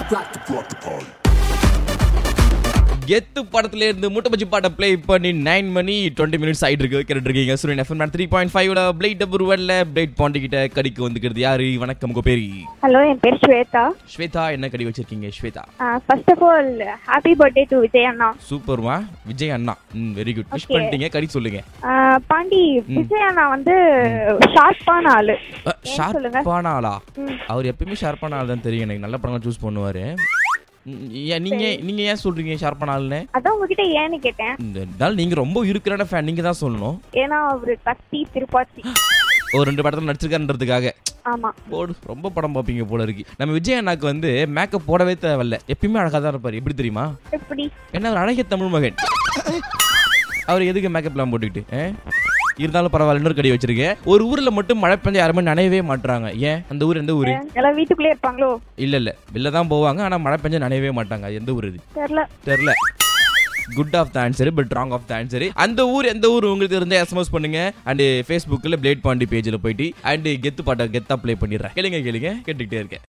கெத்து படத்துல இருந்து முட்டை பச்சி பாட்டை ப்ளே பண்ணி நைன் மணி டுவெண்ட்டி மினிட்ஸ் ஆயிட்டு இருக்கு கேட்டுட்டு இருக்கீங்க சூரியன் எஃப்எம் த்ரீ பாயிண்ட் ஃபைவ்ல பிளேட் டபுள் ஒன்ல பிளேட் பாண்டி கிட்ட கடிக்கு வந்துக்கிறது யாரு வணக்கம் உங்க பேரு ஹலோ என் பேர் ஸ்வேதா ஸ்வேதா என்ன கடி வச்சிருக்கீங்க Swetha first of all happy birthday to Vijay அண்ணா சூப்பர்மா விஜய் அண்ணா ம் வெரி குட் விஷ் Okay. பண்ணிட்டீங்க கடி சொல்லுங்க ஆஹ் பாண்டி விஜய் அண்ணா வந்து ஷார்ப்பான ஆளு ஏன் சொல்லுங்க ஷார்ப்பான ஆளா ம். அவர் எப்பயுமே ஷார்ப்பான ஆள் தான் தெரியும் எனக்கு நல்ல படங்கள் சூஸ் பண்ணுவாரு ம், ஏன் நீங்க நீங்க ஏன் சொல்றீங்க ஷார்ப்பான ஆள்னு அதான் உங்ககிட்ட ஏன்னு கேட்டேன் இந்த நாள் நீங்க ரொம்ப இருக்கிறான ஃபேன் நீங்க தான் சொல்லணும் ஏன்னா அவரு கத்தி திருப்பாச்சி ஒரு ரெண்டு படத்துல நடிச்சிருக்காருன்றதுக்காக ஆமா போடு ரொம்ப படம் பார்ப்பீங்க போல இருக்கு நம்ம விஜய் அண்ணாக்கு வந்து மேக்கப் போடவே தேவையில்ல எப்பயுமே அழகா தான் இருப்பாரு எப்படி தெரியுமா எப்படி என்ன ஒரு அழகிய தமிழ் மகன் அவர் எதுக்கு மேக்கப்லாம் போட்டுக்கிட்டு ஆ? இருந்தாலும் பரவாயில்ல இன்னொரு கடி வச்சிருக்கேன் ஒரு ஊர்ல மட்டும் மழை பெஞ்சா யாருமே நனையவே மாட்டாங்க ஏன் அந்த ஊர் எந்த ஊரு எல்லாம் வீட்டுக்குள்ளே இருப்பாங்களோ இல்ல இல்ல வெளில தான் போவாங்க ஆனா மழை பெஞ்சா நனையவே மாட்டாங்க அது எந்த ஊர் இது தெரியல தெரியல good of the answer but wrong of the answer அந்த ஊர் எந்த ஊர் உங்களுக்கு இருந்தா எஸ்எம்எஸ் பண்ணுங்க அண்ட் ஃபேஸ்புக்கில் பிளேட் பாண்டி பேஜில் போயிட்டு அண்ட் கெத்து பாட்டை கெத்தா ப்ளே பண்ணிடுறேன் கேளுங்க கேளுங்க கேட்டுக்கிட்டே இருக்கேன்